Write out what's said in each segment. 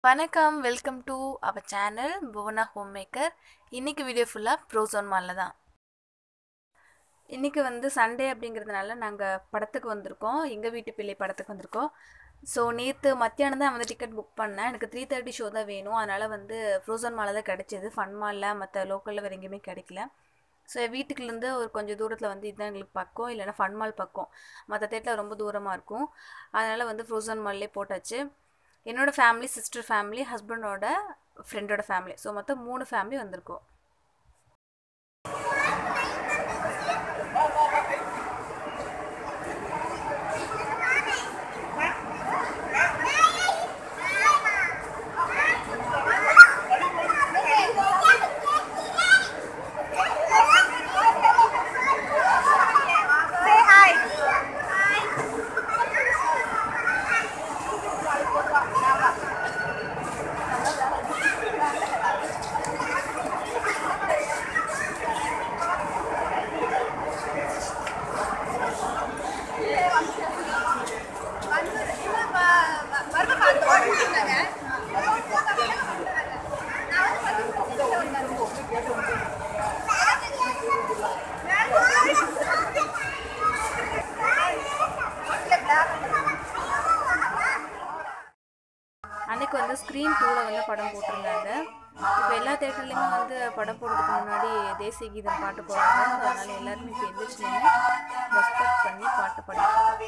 வணக்கம் welcome to our channel Bhuvana home maker இன்றைக்கி video ஃபுல்லாக ப்ரோசோன் மாலில் தான் இன்றைக்கி வந்து சண்டே அப்படிங்கிறதுனால நாங்கள் படத்துக்கு வந்திருக்கோம் எங்கள் வீட்டு பிள்ளை படத்துக்கு வந்திருக்கோம் ஸோ நேற்று மத்தியானம் தான் வந்து டிக்கெட் புக் பண்ணேன் எனக்கு த்ரீ தேர்ட்டி ஷோ தான் வேணும் அதனால் வந்து ஃப்ரோசன் மாலில் தான் கிடச்சிது ஃபன் மாலில் மற்ற லோக்கலில் வேறு எங்கேயுமே கிடைக்கல ஸோ என் வீட்டுக்குலேருந்து ஒரு கொஞ்சம் தூரத்தில் வந்து இதுதான் எங்களுக்கு பக்கம் இல்லைன்னா ஃபன் மால் பக்கம் மற்ற தேட்டரில் ரொம்ப தூரமாக இருக்கும் அதனால் வந்து ஃப்ரோசன் மால்லே போட்டாச்சு என்னோடய ஃபேமிலி சிஸ்டர் ஃபேமிலி ஹஸ்பண்டோட ஃப்ரெண்டோட ஃபேமிலி ஸோ மொத்தம் மூணு ஃபேமிலி வந்திருக்கோம் அன்னைக்கு வந்து ஸ்க்ரீன் டூவில் வந்து படம் போட்டிருந்தாங்க இப்போ எல்லா தேட்டர்லேயுமே வந்து படம் போடுறதுக்கு முன்னாடி தேசிய கீதம் பாட்டு போடுறாங்க ஸோ அதனால் எல்லாருமே இப்போ எந்திரிச்சு ரெஸ்பெக்ட் பண்ணி பாட்டு பாடுறாங்க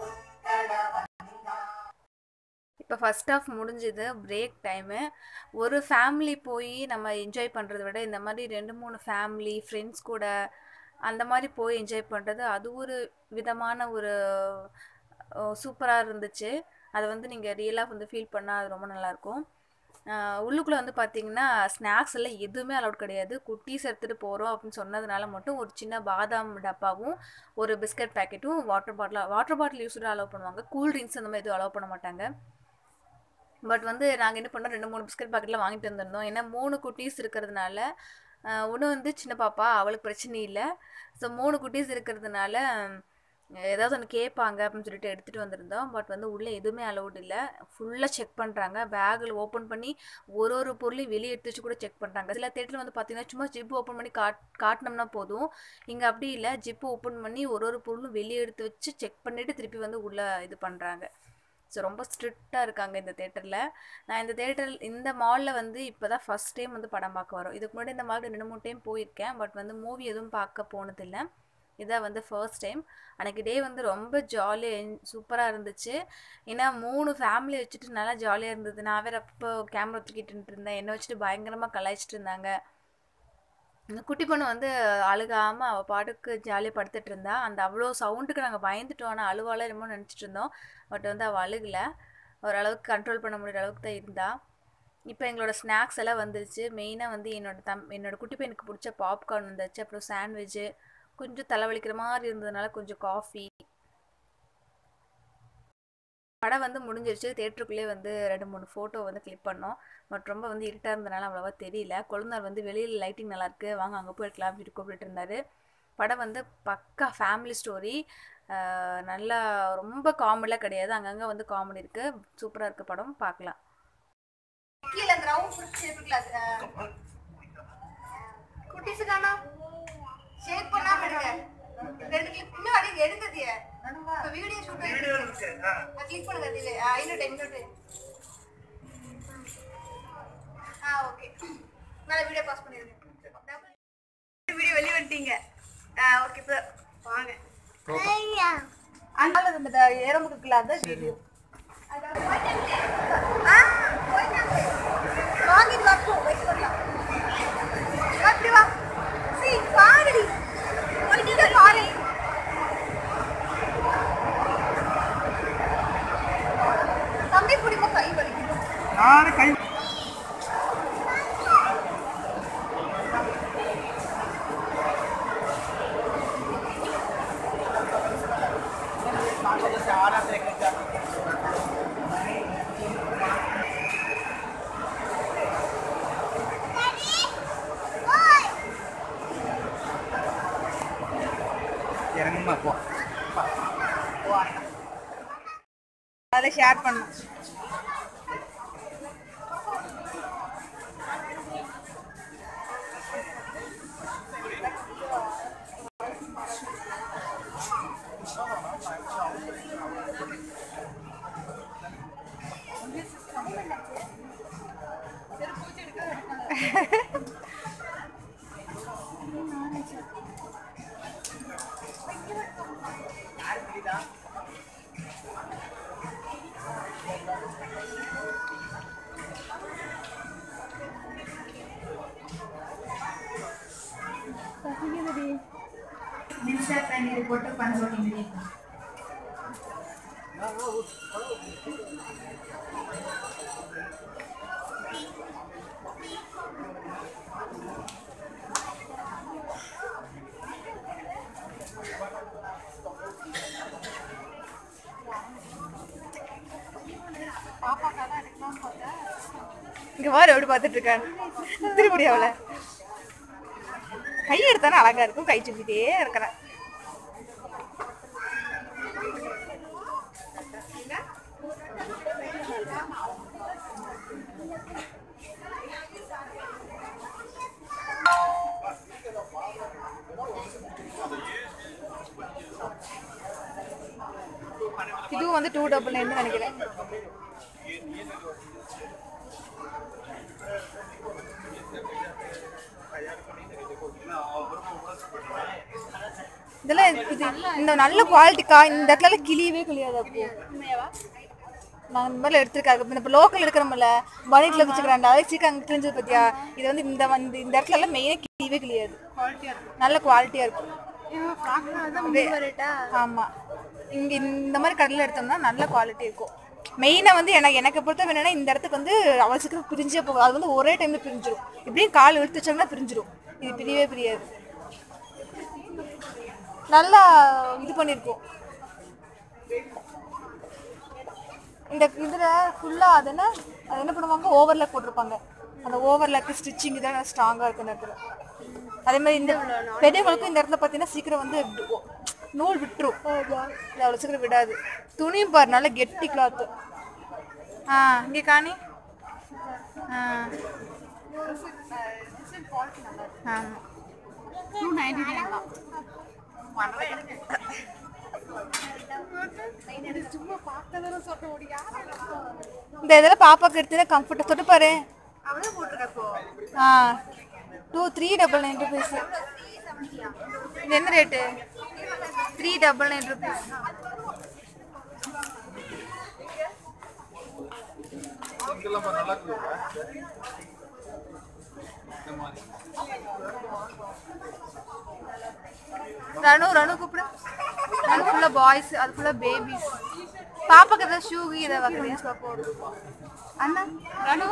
இப்போ ஃபஸ்ட் ஆஃப் முடிஞ்சுது பிரேக் டைமு ஒரு ஃபேமிலி போய் நம்ம என்ஜாய் பண்ணுறத விட இந்த மாதிரி ரெண்டு மூணு ஃபேமிலி ஃப்ரெண்ட்ஸ் கூட அந்த மாதிரி போய் என்ஜாய் பண்ணுறது அது ஒரு விதமான ஒரு சூப்பராக இருந்துச்சு அதை வந்து நீங்கள் ரியலாக வந்து ஃபீல் பண்ணால் அது ரொம்ப நல்லாயிருக்கும் உள்ளுக்குள்ளே வந்து பார்த்தீங்கன்னா ஸ்நாக்ஸ் எல்லாம் எதுவுமே அலௌட் கிடையாது குட்டீஸ் எடுத்துகிட்டு போகிறோம் அப்படின்னு சொன்னதுனால மட்டும் ஒரு சின்ன பாதாம் டப்பாவும் ஒரு பிஸ்கட் பேக்கெட்டும் வாட்டர் பாட்டில் வாட்டர் பாட்டில் யூஸ்டாக அலோவ் பண்ணுவாங்க கூல் ட்ரிங்க்ஸ் அந்த மாதிரி எதுவும் அலோவ் பண்ண மாட்டாங்க பட் வந்து நாங்கள் என்ன பண்ணோம் ரெண்டு மூணு பிஸ்கட் பாக்கெட்லாம் வாங்கிட்டு வந்திருந்தோம் ஏன்னா மூணு குட்டீஸ் இருக்கிறதுனால ஒன்று வந்து சின்ன பாப்பா அவளுக்கு பிரச்சனை இல்லை ஸோ மூணு குட்டீஸ் இருக்கிறதுனால ஏதாவது ஒன்று கேட்பாங்க அப்படின்னு சொல்லிட்டு எடுத்துகிட்டு வந்திருந்தோம் பட் வந்து உள்ளே எதுவுமே அலௌட் இல்லை ஃபுல்லாக செக் பண்ணுறாங்க பேக்கில் ஓப்பன் பண்ணி ஒரு ஒரு பொருளையும் வெளியே எடுத்து வச்சு கூட செக் பண்ணுறாங்க சில தேட்டரில் வந்து பார்த்தீங்கன்னா சும்மா ஜிப்பு ஓப்பன் பண்ணி காட் காட்டினோம்னா போதும் இங்கே அப்படி இல்லை ஜிப்பு ஓப்பன் பண்ணி ஒரு ஒரு பொருளும் வெளியே எடுத்து வச்சு செக் பண்ணிவிட்டு திருப்பி வந்து உள்ளே இது பண்ணுறாங்க ஸோ ரொம்ப ஸ்ட்ரிக்டாக இருக்காங்க இந்த தேட்டரில் நான் இந்த தேட்டர் இந்த மாலில் வந்து இப்போ தான் ஃபஸ்ட் டைம் வந்து படம் பார்க்க வரோம் இதுக்கு முன்னாடி இந்த மாலில் ரெண்டு மூணு டைம் போயிருக்கேன் பட் வந்து மூவி எதுவும் பார்க்க போனதில்லை இதான் வந்து ஃபர்ஸ்ட் டைம் அன்றைக்கி டே வந்து ரொம்ப ஜாலியாக சூப்பராக இருந்துச்சு ஏன்னா மூணு ஃபேமிலி வச்சுட்டு நல்லா ஜாலியாக இருந்தது நான் வேறு அப்போ கேமரா தூக்கிட்டு இருந்தேன் என்னை வச்சுட்டு பயங்கரமாக கலாய்ச்சிட்டு இருந்தாங்க இந்த குட்டி பொண்ணு வந்து அழுகாமல் அவள் பாட்டுக்கு ஜாலியாக படுத்துட்டு இருந்தா அந்த அவ்வளோ சவுண்டுக்கு நாங்கள் பயந்துட்டோம் ஆனால் அழுவால என்னமோ நினச்சிட்டு இருந்தோம் பட் வந்து அவள் அழுகலை ஓரளவுக்கு கண்ட்ரோல் பண்ண முடியிற அளவுக்கு தான் இருந்தா இப்போ எங்களோட ஸ்நாக்ஸ் எல்லாம் வந்துருச்சு மெயினாக வந்து என்னோட தம் என்னோடய குட்டி பையனுக்கு பிடிச்ச பாப்கார்ன் வந்துச்சு அப்புறம் சாண்ட்விட்சு கொஞ்சம் தலைவலிக்கிற மாதிரி இருந்ததுனால கொஞ்சம் காஃபி படம் வந்து முடிஞ்சிருச்சு தேட்டருக்குள்ளே வந்து ரெண்டு மூணு ஃபோட்டோ வந்து கிளிக் பண்ணோம் பட் ரொம்ப வந்து இருட்டாக இருந்தனால அவ்வளோவா தெரியல கொழுந்தார் வந்து வெளியில் லைட்டிங் நல்லாயிருக்கு வாங்க அங்கே போயிருக்கலாம் அப்படி கூப்பிட்டு இருந்தார் படம் வந்து பக்கா ஃபேமிலி ஸ்டோரி நல்லா ரொம்ப காமெடிலாம் கிடையாது அங்கங்கே வந்து காமெடி இருக்குது சூப்பராக இருக்குது படம் பார்க்கலாம் கீழே அந்த ரவுண்ட் ஷேப் கிளாஸ் குட்டிஸுக்கானா ஷேக் பண்ணாம எடுங்க ரெண்டு கிளிக் இன்னும் அப்படியே எடுங்கதிய இப்ப வீடியோ ஷூட் வீடியோ இருக்கு ஆ. கிளிக் பண்ணுங்க அதிலே இன்னும் டென் மினிட் ஆ ஓகே நல்ல வீடியோ பாஸ் பண்ணிருங்க வீடியோ வெளிய வந்துட்டீங்க ஆ ஓகே இப்போ வாங்க அங்கால இந்த ஏரமுக்கு இருக்குல்ல அந்த வீடியோ ஆ போயிட்டாங்க வாங்கிட்டு வரட்டும் வெயிட் பண்ணலாம் அப்படி வா சி பாருடி போயிட்டு பாரு தம்பி பிடிக்கும் கை வலிக்கும் நானு கை இறங்குமா போ அதை ஷேர் பண்ணும் வேண்டியது போட்டு பண்ண சொன்னீங்க இங்க பாரு எப்படி பார்த்துட்டு இருக்கான்னு திருப்படி அவளை கை எடுத்தானே அழகா இருக்கும் கை சுத்திட்டே இருக்கிறேன் இதுவும் வந்து டூ டபுள் நைன் நினைக்கிறேன் இதெல்லாம் இது இந்த நல்ல குவாலிட்டிக்கா இந்த இடத்துல கிளியவே கிளியாது அப்போ நான் இந்த மாதிரி எடுத்திருக்காங்க இப்போ லோக்கல் எடுக்கிறோம்ல பனிட்ல வச்சுக்கிறாங்க அதே சீக்கிரம் அங்கே கிழிஞ்சது பார்த்தியா இது வந்து இந்த வந்து இந்த இடத்துல எல்லாம் மெயினாக கிளியவே கிளியாது நல்ல குவாலிட்டியாக இருக்கும் ஆமாம் இங்கே இந்த மாதிரி கடையில் எடுத்தோம்னா நல்ல குவாலிட்டி இருக்கும் மெயினாக வந்து எனக்கு எனக்கு பொறுத்த என்னன்னா இந்த இடத்துக்கு வந்து அவ்வளோ சீக்கிரம் பிரிஞ்சே போகும் அது வந்து ஒரே டைமில் பிரிஞ்சிடும் இப்படியும் கால் இழுத்து வச்சோம்னா பிரிஞ்சிடும் இது பிரியவே பிரியாது நல்லா இது பண்ணியிருக்கோம் இந்த இதில் ஃபுல்லாக அது என்ன அது என்ன பண்ணுவாங்க ஓவர்லாக் போட்டிருப்பாங்க அந்த ஓவர்லாக்கு ஸ்டிச்சிங் தான் ஸ்ட்ராங்காக இருக்கு இந்த இடத்துல அதே மாதிரி இந்த பெரியவங்களுக்கும் இந்த இடத்துல பார்த்தீங்கன்னா சீக்கிரம் வந்து டு- நூல் விட்டுரும் இது அவ்வளோ சீக்கிரம் விடாது துணியும் பாரு நல்ல கெட்டி கிளாத்து ஆ இங்கே காணி ஆ ஆமாம் டூ நைன்டி நைன் தான் இந்த இதில் பாப்பாக்கு எடுத்தீங்கன்னா கம்ஃபர்ட்டாக தொட்டு பாரு அவளே போட்டிருக்கா இப்போ ஆ two three double nine rupees இது என்ன rate three double nine rupees Ranu Ranu கூப்பிடு அது ஃபுல்லாக பாய்ஸ் அது ஃபுல்லாக பேபிஸ் பாப்பாக்கு ஏதாவது ஷூ இதை வைக்கிறியா அண்ணா ரணு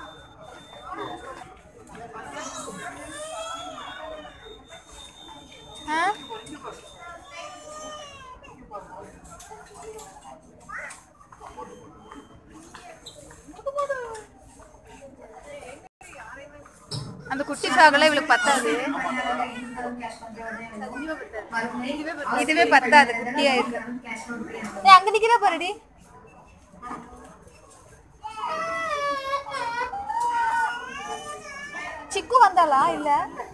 ஆ அந்த குட்டி ஃப்ராக்லாம் இவளுக்கு பத்தாது இதுவே பத்தாது குட்டியா இருக்கு ஏய், அங்க நிக்கிற பாருடி சிக்கு வந்தாளா இல்ல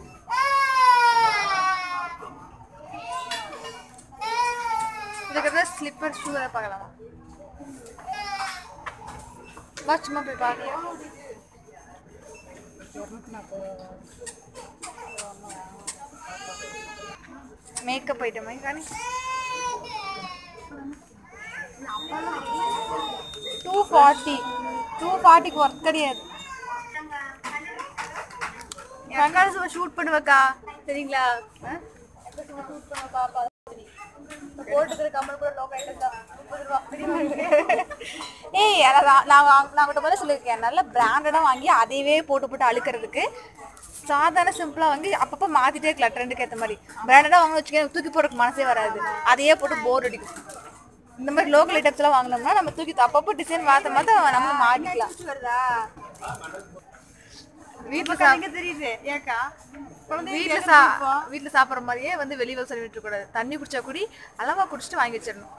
இதுக்கு ஸ்லிப்பர் ஷூ பார்க்கலாமா வா சும்மா போய் பாக்கியா மேக்கப் ஐட்டமா காணி டூ ஃபார்ட்டி டூ ஃபார்ட்டிக்கு ஒர்க் கிடையாது கங்காரு சும்மா ஷூட் பண்ணுவக்கா சரிங்களா ஷூட் பண்ணுவ பாப்பா போட்டுக்கிற கம்மல் கூட லோ கைட்டு ஏய் அதான் நான் வாங்க- நான் உங்கள்கிட்ட முதல்ல சொல்லியிருக்கேன் நல்ல பிராண்டடாக வாங்கி அதையவே போட்டு போட்டு அழுக்கிறதுக்கு சாதாரண சிம்பிளாக வாங்கி அப்பப்போ மாற்றிட்டே இருக்கலாம் ட்ரெண்டுக்கு ஏற்ற மாதிரி பிராண்டடாக வாங்க வச்சுக்க தூக்கி போடுறதுக்கு மனசே வராது அதையே போட்டு போர் அடிக்கும் இந்த மாதிரி லோக்கல் ஐட்டம்ஸ்லாம் வாங்கினோம்னா நம்ம தூக்கி அப்பப்போ டிசைன் மாற்ற மாற்ற நம்ம மாட்டிக்கலாம் வருதா வீட்டில் சா எங்க தெரியுது ஏக்கா வீட்ல சா வீட்ல சாப்பிட்ற மாதிரியே வந்து வெளியில சொல்லிட்டு இருக்க கூடாது தண்ணி குடிச்சா கூடி அளவா குடிச்சிட்டு வாங்கி வச்சிடணும்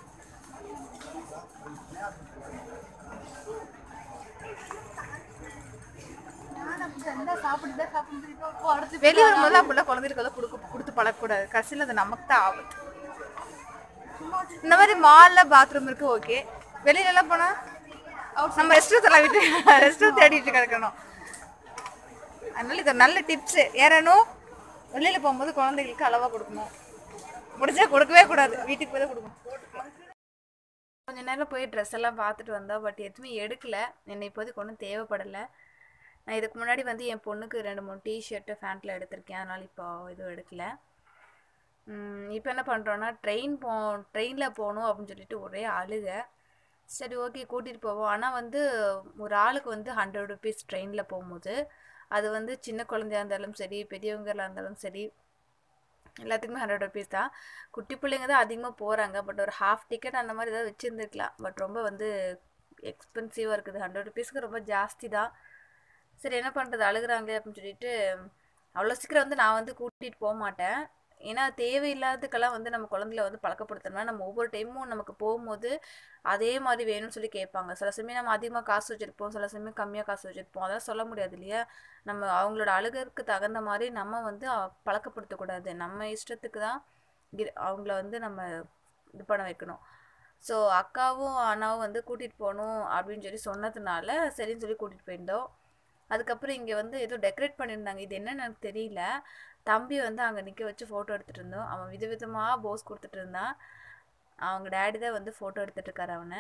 வெளியே வரும்போது அப்படிலாம் குழந்தைகளுக்கு வந்து கொடுக்க கொடுத்து பழக்கக்கூடாது கடைசியில் அது நமக்கு தான் ஆபத்து இந்த மாதிரி மால்ல பாத்ரூம் இருக்கு ஓகே வெளியில எல்லாம் போனா நம்ம ரெஸ்ட் ரூம் விட்டு ரெஸ்ட் ரூம் தேடிட்டு கிடக்கணும் அதனால இது ஒரு நல்ல டிப்ஸ் ஏறணும் வெளியில போகும்போது குழந்தைகளுக்கு அளவா கொடுக்கணும் முடிஞ்சா கொடுக்கவே கூடாது வீட்டுக்கு போய் தான் கொடுக்கணும் கொஞ்ச நேரம் போய் ட்ரெஸ் எல்லாம் பார்த்துட்டு வந்தா பட் எதுவுமே எடுக்கல என்னை இப்போதைக்கு ஒன்றும் தேவைப்படலை நான் இதுக்கு முன்னாடி வந்து என் பொண்ணுக்கு ரெண்டு மூணு டிஷர்ட்டு ஃபேண்ட்டில் எடுத்திருக்கேன் அதனால் இப்போ எதுவும் எடுக்கல இப்போ என்ன பண்ணுறோன்னா ட்ரெயின் போ ட்ரெயினில் போகணும் அப்படின்னு சொல்லிட்டு ஒரே அழுகை சரி ஓகே கூட்டிகிட்டு போவோம் ஆனால் வந்து ஒரு ஆளுக்கு வந்து ஹண்ட்ரட் ருபீஸ் ட்ரெயினில் போகும்போது அது வந்து சின்ன குழந்தையா இருந்தாலும் சரி பெரியவங்களா இருந்தாலும் சரி எல்லாத்துக்குமே ஹண்ட்ரட் ருபீஸ் தான் குட்டி பிள்ளைங்க தான் அதிகமாக போகிறாங்க பட் ஒரு ஹாஃப் டிக்கெட் அந்த மாதிரி ஏதாவது வச்சுருந்துருக்கலாம் பட் ரொம்ப வந்து எக்ஸ்பென்சிவாக இருக்குது ஹண்ட்ரட் ருபீஸ்க்கு ரொம்ப ஜாஸ்தி தான் சரி என்ன பண்ணுறது அழுகுறாங்களே அப்படின்னு சொல்லிட்டு அவ்வளோ சீக்கிரம் வந்து நான் வந்து கூட்டிகிட்டு போக மாட்டேன் ஏன்னா தேவையில்லாததுக்கெல்லாம் வந்து நம்ம குழந்தைல வந்து பழக்கப்படுத்தணும்னா நம்ம ஒவ்வொரு டைமும் நமக்கு போகும்போது அதே மாதிரி வேணும்னு சொல்லி கேட்பாங்க சில சமயம் நம்ம அதிகமாக காசு வச்சுருப்போம் சில சமயம் கம்மியாக காசு வச்சுருப்போம் அதெல்லாம் சொல்ல முடியாது இல்லையா நம்ம அவங்களோட அழுகிறதுக்கு தகுந்த மாதிரி நம்ம வந்து அ- பழக்கப்படுத்தக்கூடாது நம்ம இஷ்டத்துக்கு தான் இரு- அவங்கள வந்து நம்ம இது பண்ண வைக்கணும் ஸோ அக்காவும் அண்ணாவும் வந்து கூட்டிகிட்டு போகணும் அப்படின்னு சொல்லி சொன்னதுனால சரின்னு சொல்லி கூட்டிகிட்டு போயிருந்தோம் அதுக்கப்புறம் இங்கே வந்து ஏதோ டெக்கரேட் பண்ணியிருந்தாங்க இது என்னன்னு எனக்கு தெரியல தம்பி வந்து அங்கே நிற்க வச்சு ஃபோட்டோ எடுத்துகிட்டு இருந்தோம் அவன் விதவிதமாக போஸ் கொடுத்துட்டு இருந்தான் அவங்க டேடி தான் வந்து ஃபோட்டோ எடுத்துட்டு இருக்காரு அவனை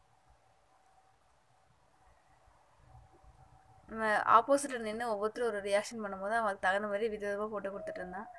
ஆப்போசிட்டில் நின்று ஒவ்வொருத்தரும் ஒரு ரியாக்ஷன் பண்ணும்போது அவனுக்கு தகுந்த மாதிரி விதவிதமாக ஃபோட்டோ கொடுத்துட்டு இருந்தான்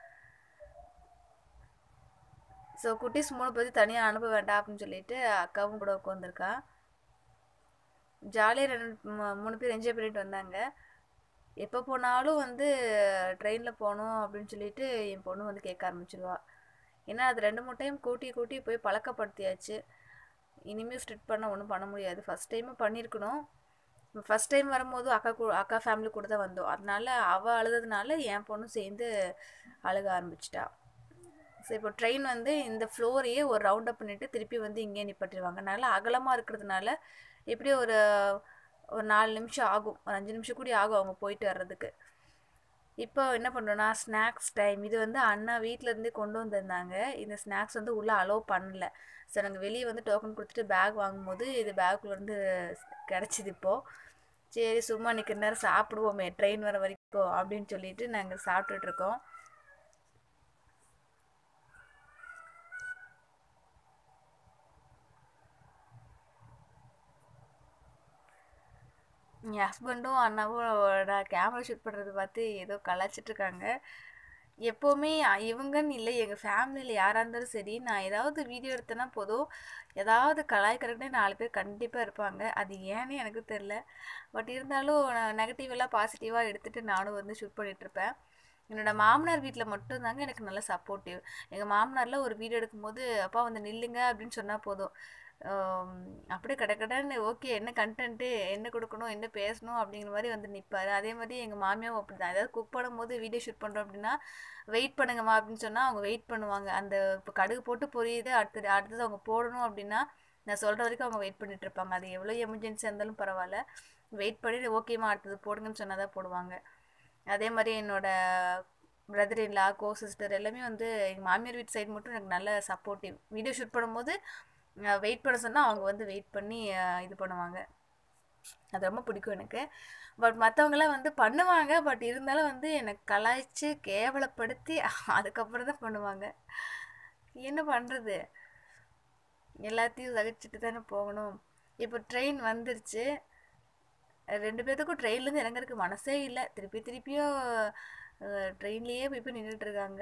ஸோ குட்டீஸ் மூணு பேர் தனியாக அனுப்ப வேண்டாம் அப்படின்னு சொல்லிட்டு அக்காவும் கூட உட்காந்துருக்கா ஜாலியாக ரெண்டு மூ- மூணு பேர் என்ஜாய் பண்ணிட்டு வந்தாங்க எப்போ போனாலும் வந்து ட்ரெயினில் போகணும் அப்படின்னு சொல்லிட்டு என் பொண்ணு வந்து கேட்க ஆரம்பிச்சிருவா ஏன்னா அது ரெண்டு மூணு டைம் கூட்டி கூட்டி போய் பழக்கப்படுத்தியாச்சு இனிமேல் ஸ்ட்ரிட் பண்ண ஒன்றும் பண்ண முடியாது ஃபஸ்ட் டைமும் பண்ணியிருக்கணும் ஃபஸ்ட் டைம் வரும்போது அக்கா கூ அக்கா ஃபேமிலி கூட தான் வந்தோம் அதனால அவள் அழுததுனால என் பொண்ணும் சேர்ந்து அழுக ஆரம்பிச்சிட்டா ஸோ இப்போ ட்ரெயின் வந்து இந்த ஃப்ளோரையே ஒரு ரவுண்ட் அப் பண்ணிட்டு திருப்பி வந்து இங்கே நிப்பாட்டிடுவாங்க நல்லா அகலமாக இருக்கிறதுனால எப்படியும் ஒரு ஒரு நாலு நிமிஷம் ஆகும் ஒரு அஞ்சு நிமிஷம் கூட ஆகும் அவங்க போயிட்டு வர்றதுக்கு இப்போ என்ன பண்ணுறோன்னா ஸ்நாக்ஸ் டைம் இது வந்து அண்ணா வீட்ல இருந்தே கொண்டு வந்திருந்தாங்க இந்த ஸ்நாக்ஸ் வந்து உள்ளே அலோவ் பண்ணல சரி நாங்கள் வெளியே வந்து டோக்கன் கொடுத்துட்டு பேக் வாங்கும்போது இது பேக்குள்ள இருந்து கிடச்சிது இப்போது சரி சும்மா நிற்கிற நேரம் சாப்பிடுவோமே ட்ரெயின் வர வரைக்கும் அப்படின்னு சொல்லிட்டு நாங்கள் சாப்பிட்டுட்டு இருக்கோம் என் ஹஸ்பண்டும் அண்ணாவும் நான் கேமரா ஷூட் பண்ணுறது பார்த்து ஏதோ கலாய்ச்சிட்டு இருக்காங்க எப்போவுமே அ- இவங்கன்னு இல்லை எங்கள் ஃபேமிலியில் யாராக இருந்தாலும் சரி நான் ஏதாவது வீடியோ எடுத்தேன்னா போதும் ஏதாவது கலாய்க்கிறதுக்குனே நாலு பேர் கண்டிப்பாக இருப்பாங்க அது ஏன்னு எனக்கு தெரில பட் இருந்தாலும் நான் நெகட்டிவ் எல்லாம் பாசிட்டிவாக எடுத்துகிட்டு நானும் வந்து ஷூட் பண்ணிகிட்ருப்பேன் என்னோட மாமனார் வீட்டில் மட்டும்தாங்க எனக்கு நல்ல சப்போர்ட்டிவ் எங்கள் மாமனாரில் ஒரு வீடியோ எடுக்கும்போது அப்பா வந்து நில்லுங்க அப்படின்னு சொன்னால் போதும் ஆம், அப்படியே கடகடன்னு ஓகே என்ன கண்டென்ட்டு என்ன கொடுக்கணும் என்ன பேசணும் அப்படிங்கிற மாதிரி வந்து நிற்பாரு அதே மாதிரி எங்கள் மாமியாவும் அப்படி தான் ஏதாவது குக் பண்ணும்போது வீடியோ ஷூட் பண்ணுறோம் அப்படின்னா வெயிட் பண்ணுங்கம்மா அப்படின்னு சொன்னால் அவங்க வெயிட் பண்ணுவாங்க அந்த இப்போ கடுகு போட்டு பொரியுது அடுத்தது அடுத்தது அவங்க போடணும் அப்படின்னா நான் சொல்கிற வரைக்கும் அவங்க வெயிட் பண்ணிட்டு இருப்பாங்க அது எவ்வளோ எமர்ஜென்சியாக இருந்தாலும் பரவாயில்ல வெயிட் பண்ணி ஓகேம்மா அடுத்தது போடுங்கன்னு சொன்னால் தான் போடுவாங்க அதே மாதிரி என்னோட பிரதர் இல்லா கோ சிஸ்டர் எல்லாமே வந்து எங்கள் மாமியார் வீட்டு சைடு மட்டும் எனக்கு நல்ல சப்போர்ட்டிவ் வீடியோ ஷூட் பண்ணும்போது வெயிட் பண்ண சொன்னால் அவங்க வந்து வெயிட் பண்ணி அஹ், இது பண்ணுவாங்க அது ரொம்ப பிடிக்கும் எனக்கு பட் மற்றவங்களாம் வந்து பண்ணுவாங்க பட் இருந்தாலும் வந்து எனக்கு கலாய்ச்சி கேவலப்படுத்தி அதுக்கப்புறம் தான் பண்ணுவாங்க என்ன பண்ணுறது எல்லாத்தையும் சகிச்சுட்டு தானே போகணும் இப்போ ட்ரெயின் வந்துருச்சு ரெண்டு பேர்த்துக்கும் ட்ரெயின்லேருந்து இறங்குறதுக்கு மனசே இல்லை திருப்பி திருப்பியும் ட்ரெயின்லேயே போய் போய் நின்றுட்டு இருக்காங்க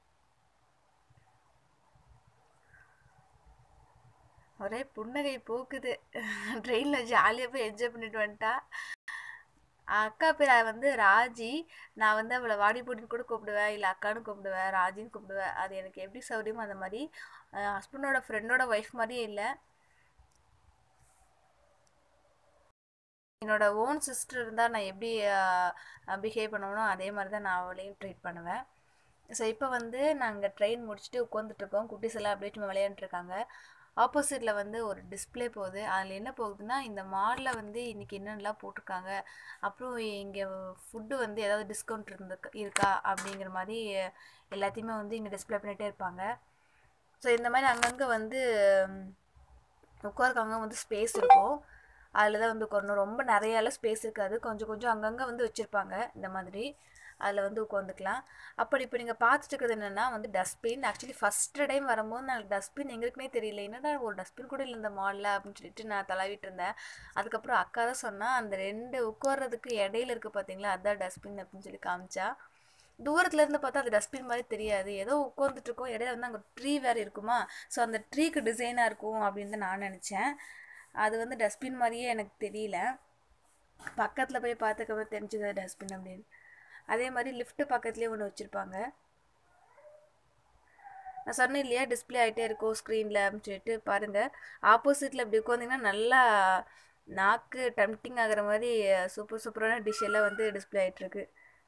ஒரே புன்னகை போக்குது ட்ரெயினில் ஜாலியாக போய் என்ஜாய் பண்ணிட்டு வந்துட்டா அக்கா பேர் வந்து ராஜி நான் வந்து அவளை வாடி போட்டின்னு கூட கூப்பிடுவேன் இல்லை அக்கான்னு கூப்பிடுவேன் ராஜின்னு கூப்பிடுவேன் அது எனக்கு எப்படி சௌரியமோ அந்த மாதிரி ஹஸ்பண்டோட ஃப்ரெண்டோட ஒய்ஃப் மாதிரியே இல்லை என்னோட ஓன் சிஸ்டர் இருந்தால் நான் எப்படி பிஹேவ் பண்ணுவேனோ அதே மாதிரி தான் நான் அவளையும் ட்ரீட் பண்ணுவேன் ஸோ இப்போ வந்து நாங்கள் ட்ரெயின் முடிச்சுட்டு உட்காந்துட்ருக்கோம் குட்டீஸ் எல்லாம் அப்படியே சும்மா விளையாண்டுருக்காங்க ஆப்போசிட்டில் வந்து ஒரு டிஸ்ப்ளே போகுது அதில் என்ன போகுதுன்னா இந்த மாலில் வந்து இன்றைக்கி என்னென்னலாம் போட்டிருக்காங்க அப்புறம் இங்கே ஃபுட்டு வந்து ஏதாவது டிஸ்கவுண்ட் இருந்து இருக்கா அப்படிங்கிற மாதிரி எல்லாத்தையுமே வந்து இங்கே டிஸ்ப்ளே பண்ணிகிட்டே இருப்பாங்க ஸோ இந்த மாதிரி அங்கங்கே வந்து உட்காருக்காங்க வந்து ஸ்பேஸ் இருக்கும் அதில் தான் வந்து உட்காரணும் ரொம்ப நிறையாலாம் ஸ்பேஸ் இருக்காது கொஞ்சம் கொஞ்சம் அங்கங்கே வந்து வச்சுருப்பாங்க இந்த மாதிரி அதில் வந்து உட்காந்துக்கலாம் அப்படி இப்போ நீங்கள் பார்த்துட்டு இருக்கிறது என்னென்னா வந்து டஸ்ட்பின் ஆக்சுவலி ஃபஸ்ட்டு டைம் வரும்போது எனக்கு டஸ்ட்பின் எங்க இருக்குன்னே தெரியல என்னடா ஒரு டஸ்ட்பின் கூட இல்லை இந்த மாலில் அப்படின்னு சொல்லிட்டு நான் தலாவிட்டு இருந்தேன் அதுக்கப்புறம் அக்கா தான் சொன்னா அந்த ரெண்டு உட்கார்றதுக்கு இடையில இருக்குது பார்த்தீங்களா அதான் டஸ்ட்பின் அப்படின்னு சொல்லி காமிச்சா தூரத்துல இருந்து பார்த்தா அது டஸ்ட்பின் மாதிரி தெரியாது ஏதோ உட்காந்துட்டு இருக்கோம் இடையில வந்து அங்கே ட்ரீ வேறு இருக்குமா ஸோ அந்த ட்ரீக்கு டிசைனாக இருக்கும் அப்படின்னு தான் நான் நினச்சேன் அது வந்து டஸ்ட்பின் மாதிரியே எனக்கு தெரியல பக்கத்தில் போய் பார்த்துக்கவே தெரிஞ்சது டஸ்ட்பின் அப்படின்னு அதே மாதிரி லிஃப்ட்டு பக்கத்துலேயே ஒன்று வச்சுருப்பாங்க நான் சொன்னேன் இல்லையா டிஸ்பிளே ஆகிட்டே இருக்கும் ஸ்க்ரீனில் அப்படின்னு சொல்லிட்டு பாருங்கள் ஆப்போசிட்டில் இப்படி உட்காந்திங்கன்னா நல்லா நாக்கு டெம்டிங் ஆகிற மாதிரி சூப்பர் சூப்பரான டிஷ் எல்லாம் வந்து டிஸ்பிளே ஆகிட்டுருக்கு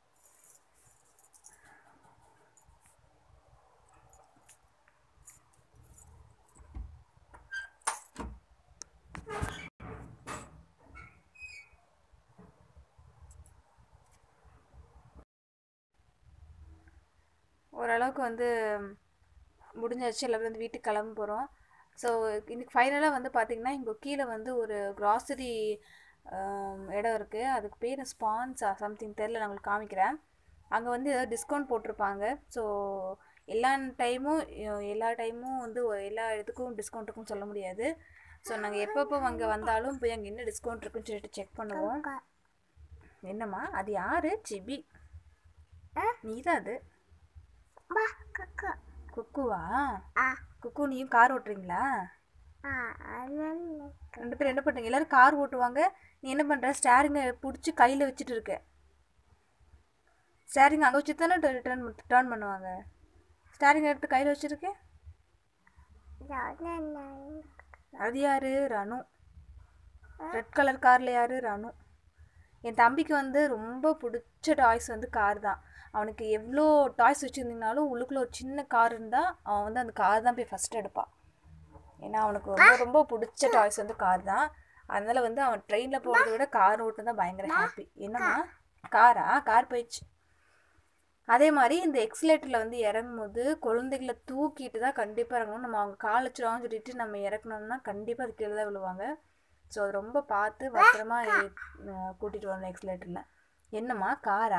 ஓரளவுக்கு வந்து முடிஞ்சாச்சு எல்லாரும் வந்து வீட்டுக்கு கிளம்ப போகிறோம் ஸோ இன்னைக்கு ஃபைனலாக வந்து பார்த்திங்கன்னா இங்கே கீழே வந்து ஒரு க்ராசரி இடம் இருக்குது அதுக்கு பேர் ஸ்பான்ஸா சம்திங் தெரில நான் உங்களுக்கு காமிக்கிறேன் அங்கே வந்து ஏதோ டிஸ்கவுண்ட் போட்டிருப்பாங்க ஸோ எல்லா டைமும் எல்லா டைமும் வந்து ஒ- எல்லா இதுக்கும் டிஸ்கவுண்ட் இருக்குன்னு சொல்ல முடியாது ஸோ நாங்கள் எப்பப்போ அங்கே வந்தாலும் போய் அங்கே என்ன டிஸ்கவுண்ட் இருக்குன்னு சொல்லிட்டு செக் பண்ணுவோம் என்னம்மா அது யாரு சிபி நீ தான் அது குக்குவா குக்கு நீயும் கார் ஓட்டுறீங்களா ரெண்டு பேரும் என்ன பண்ணுறீங்க எல்லாரும் கார் ஓட்டுவாங்க நீ என்ன பண்ணுற ஸ்டேரிங்கை பிடிச்சி கையில் வச்சுட்டு இருக்க ஸ்டேரிங் அங்கே வச்சு தானே டர்ன் டர்ன் பண்ணுவாங்க ஸ்டேரிங் எடுத்து கையில் வச்சுருக்கேன் அது யாரு ரணு ரெட் கலர் காரில் யாரு ரணு என் தம்பிக்கு வந்து ரொம்ப பிடிச்ச டாய்ஸ் வந்து கார் தான் அவனுக்கு எவ்வளோ டாய்ஸ் வச்சுருந்தீங்கனாலும் உள்ளுக்குள்ளே ஒரு சின்ன கார் இருந்தால் அவன் வந்து அந்த கார் தான் போய் ஃபஸ்ட் எடுப்பான் ஏன்னா அவனுக்கு ரொம்ப ரொம்ப பிடிச்ச டாய்ஸ் வந்து கார் தான் அதனால வந்து அவன் ட்ரெயினில் போகிறத விட கார் ஓட்டு தான் பயங்கர ஹாப்பி என்னம்மா காரா கார் போயிடுச்சு அதே மாதிரி இந்த எக்ஸிலேட்டரில் வந்து இறங்கும்போது குழந்தைகளை தூக்கிட்டு தான் கண்டிப்பாக இறங்கணும் நம்ம அவங்க கால் வச்சிருவாங்கன்னு சொல்லிட்டு நம்ம இறக்கணும்னா கண்டிப்பாக அது கீழே தான் விழுவாங்க ஸோ அது ரொம்ப பார்த்து பத்திரமா கூட்டிகிட்டு வரணும் எக்ஸிலேட்டரில் என்னம்மா காரா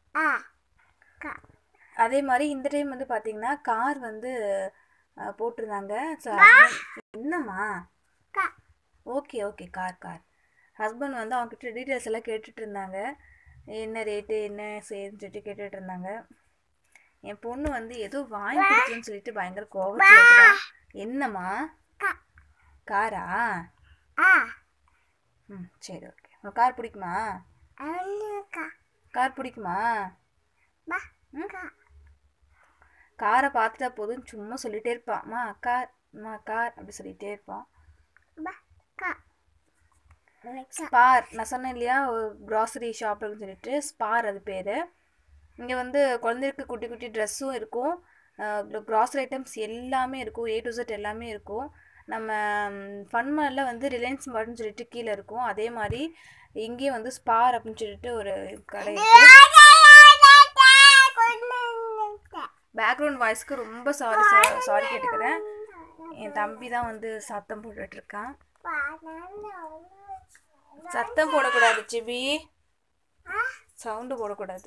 அதே மாதிரி இந்த டைம் வந்து பார்த்தீங்கன்னா கார் வந்து அஹ், போட்டிருந்தாங்க ஸோ என்னம்மா okay okay car car husband வந்து அவங்ககிட்ட டீட்டெயில்ஸ் எல்லாம் கேட்டுட்டு இருந்தாங்க என்ன ரேட்டு என்ன செய்யுதுன்னு சொல்லிட்டு கேட்டுட்டு இருந்தாங்க என் பொண்ணு வந்து ஏதோ வாங்கி கொடுத்துன்னு சொல்லிட்டு பயங்கர கோபத்தில் இருக்கிறா என்னம்மா காரா ம் சரி ஓகே உனக்கு கார் பிடிக்குமா கார் பிடிக்குமா ம்? காரை பார்த்துட்டா போதும் சும்மா சொல்லிட்டே இருப்பான் அம்மா கார் அம்மா கார் அப்படி சொல்லிட்டே இருப்பான் ஸ்பார் நான் சொன்னேன் இல்லையா ஒரு க்ராசரி ஷாப் இருக்குன்னு சொல்லிட்டு ஸ்பார் அது பேர் இங்கே வந்து குழந்தைக்கு குட்டி குட்டி ட்ரெஸ்ஸும் இருக்கும் க்ராசரி ஐட்டம்ஸ் எல்லாமே இருக்கும் ஏ டு Z எல்லாமே இருக்கும் நம்ம ஃபன்மரில் வந்து ரிலையன்ஸ் மார்ட்னு சொல்லிட்டு கீழே இருக்கும் அதே மாதிரி இங்கேயும் வந்து ஸ்பார் அப்படின்னு சொல்லிட்டு ஒரு கடை இருக்கு பேக்ரவுண்ட் வாய்ஸ்க்கு ரொம்ப சாரி சாரி கேட்டுக்கிறேன் என் தம்பி தான் வந்து சத்தம் போட்டுட்டு இருக்கான் சத்தம் போடக்கூடாது சிபி சவுண்டு போடக்கூடாது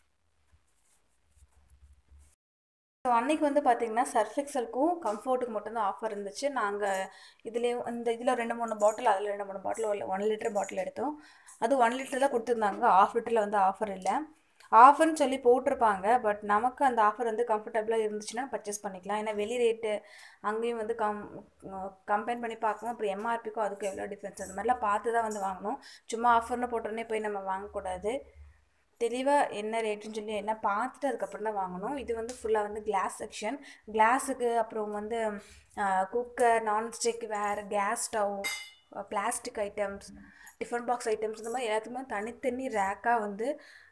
ஸோ அன்னைக்கு வந்து பார்த்தீங்கன்னா சர்ஃப் எக்ஸலுக்கும் கம்ஃபர்ட்டுக்கு மட்டும்தான் ஆஃபர் இருந்துச்சு நாங்கள் இதுலேயும் இந்த இதில் ரெண்டு மூணு பாட்டில் அதில் ரெண்டு மூணு பாட்டில் ஒன் லிட்டர் பாட்டில் எடுத்தோம் அது ஒன் லிட்டர் தான் கொடுத்துருந்தாங்க ஆஃப் லிட்டரில் வந்து ஆஃபர் இல்லை ஆஃபர்னு சொல்லி போட்டிருப்பாங்க பட் நமக்கு அந்த ஆஃபர் வந்து கம்ஃபர்டபுளாக இருந்துச்சுன்னா பர்ச்சேஸ் பண்ணிக்கலாம் ஏன்னா வெளி ரேட்டு அங்கேயும் வந்து கம் கம்பேர் பண்ணி பார்க்கணும் அப்புறம் எம்ஆர்பிக்கும் அதுக்கும் எவ்வளோ டிஃப்ரென்ஸ் அந்த மாதிரிலாம் பார்த்து தான் வந்து வாங்கணும் சும்மா ஆஃபர்னு போட்டோன்னே போய் நம்ம வாங்கக்கூடாது தெளிவாக என்ன ரேட்டுன்னு சொல்லி எல்லாம் பார்த்துட்டு அதுக்கப்புறம் தான் வாங்கணும் இது வந்து ஃபுல்லாக வந்து கிளாஸ் செக்ஷன் கிளாஸுக்கு அப்புறம் வந்து குக்கர் நான்ஸ்டிக் வேறு gas stove plastic items tiffin box items இந்த மாதிரி எல்லாத்துக்குமே தனித்தனி ரேக்காக வந்து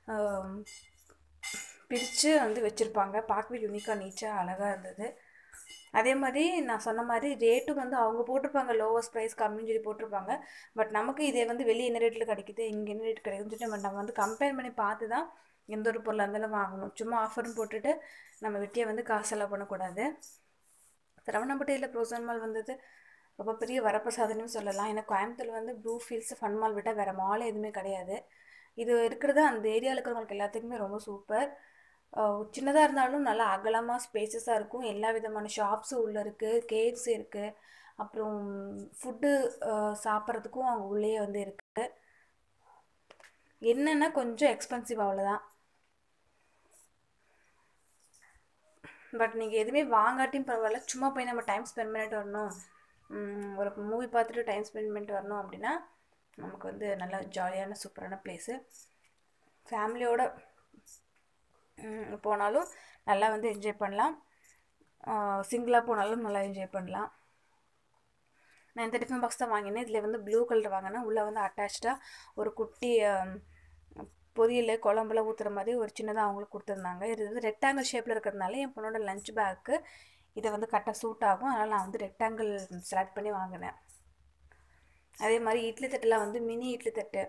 பிரித்து வந்து வச்சுருப்பாங்க பார்க்கவே யூனிக்காக நீச்சாக அழகாக இருந்தது அதே மாதிரி நான் சொன்ன மாதிரி ரேட்டும் வந்து அவங்க போட்டிருப்பாங்க லோவஸ்ட் ப்ரைஸ் கம்மின்னு சொல்லி போட்டிருப்பாங்க பட் நமக்கு இதே வந்து வெளியே என்ன ரேட்டில் கிடைக்குது இங்கே என்ன ரேட் கிடைக்குதுன்னு சொல்லிட்டு நம்ம- நம்ம வந்து கம்பேர் பண்ணி பார்த்து தான் எந்த ஒரு பொருளாக இருந்தாலும் வாங்கணும் சும்மா ஆஃபர்னு போட்டுட்டு நம்ம வெட்டியை வந்து காசு செலவு பண்ணக்கூடாது சரவணம்பட்டியில் ப்ரோசன் மால் வந்தது ரொம்ப பெரிய வரப்பிரசாதனையும் சொல்லலாம் ஏன்னா கோயம்புத்தூர் வந்து ப்ளூ ஃபீல்ட்ஸ் ஃபன் மால் விட்டால் வேறு மாலே எதுவுமே கிடையாது இது இருக்கிறது அந்த ஏரியாவில் இருக்கிறவங்களுக்கு எல்லாத்துக்குமே ரொம்ப சூப்பர் சின்னதாக இருந்தாலும் நல்லா அகலமாக ஸ்பேசஸாக இருக்கும் எல்லா விதமான ஷாப்ஸும் உள்ளே இருக்குது கேவ்ஸ் இருக்குது அப்புறம் ஃபுட்டு சாப்பிட்றதுக்கும் அவங்க உள்ளே வந்து இருக்குது என்னென்னா கொஞ்சம் எக்ஸ்பென்சிவ் அவ்வளோதான் பட் நீங்கள் எதுவுமே வாங்காட்டியும் பரவாயில்ல சும்மா போய் நம்ம டைம் ஸ்பெண்ட் பண்ணிட்டு வரணும் உம், ஒரு மூவி பார்த்துட்டு டைம் ஸ்பெண்ட் பண்ணிட்டு வரணும் அப்படின்னா நமக்கு வந்து நல்ல ஜாலியான சூப்பரான பிளேஸு ஃபேமிலியோட போனாலும் நல்லா வந்து என்ஜாய் பண்ணலாம் சிங்கிளாக போனாலும் நல்லா என்ஜாய் பண்ணலாம் நான் இந்த டிஃபன் பாக்ஸ் தான் வாங்கினேன் இதில் வந்து ப்ளூ கலர் வாங்கினேன் உள்ளே வந்து அட்டாச்சாக ஒரு குட்டி ஆம், பொரியல் குழம்புல ஊற்றுற மாதிரி ஒரு சின்னதாக அவங்களுக்கு கொடுத்துருந்தாங்க இது வந்து ரெக்டாங்கிள் ஷேப்பில் இருக்கிறதுனால என் பொண்ணோட லஞ்ச் பேக்கு இதை வந்து கரெக்டாக சூட் ஆகும் அதனால் நான் வந்து ரெக்டாங்கிள் செலக்ட் பண்ணி வாங்கினேன் அதே மாதிரி இட்லி தட்டுலாம் வந்து மினி இட்லி தட்டு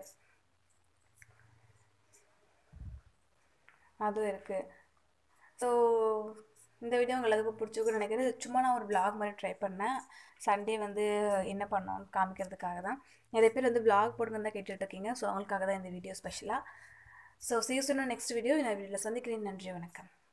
அதுவும் இருக்குது ஸோ இந்த வீடியோ உங்களுக்கு பிடிச்சிருக்குன்னு நினைக்கிறேன் இது சும்மா நான் ஒரு vlog மாதிரி ட்ரை பண்ணேன் சண்டே வந்து என்ன பண்ணோம்னு காமிக்கிறதுக்காக தான் நிறைய பேர் வந்து vlog போடுங்கன்னு தான் கேட்டுட்டு இருக்கீங்க ஸோ அவங்களுக்காக தான் இந்த வீடியோ ஸ்பெஷலாக ஸோ சீசனும் நெக்ஸ்ட் வீடியோ இந்த வீடியோவில் சந்திக்கிறேன் நன்றி வணக்கம்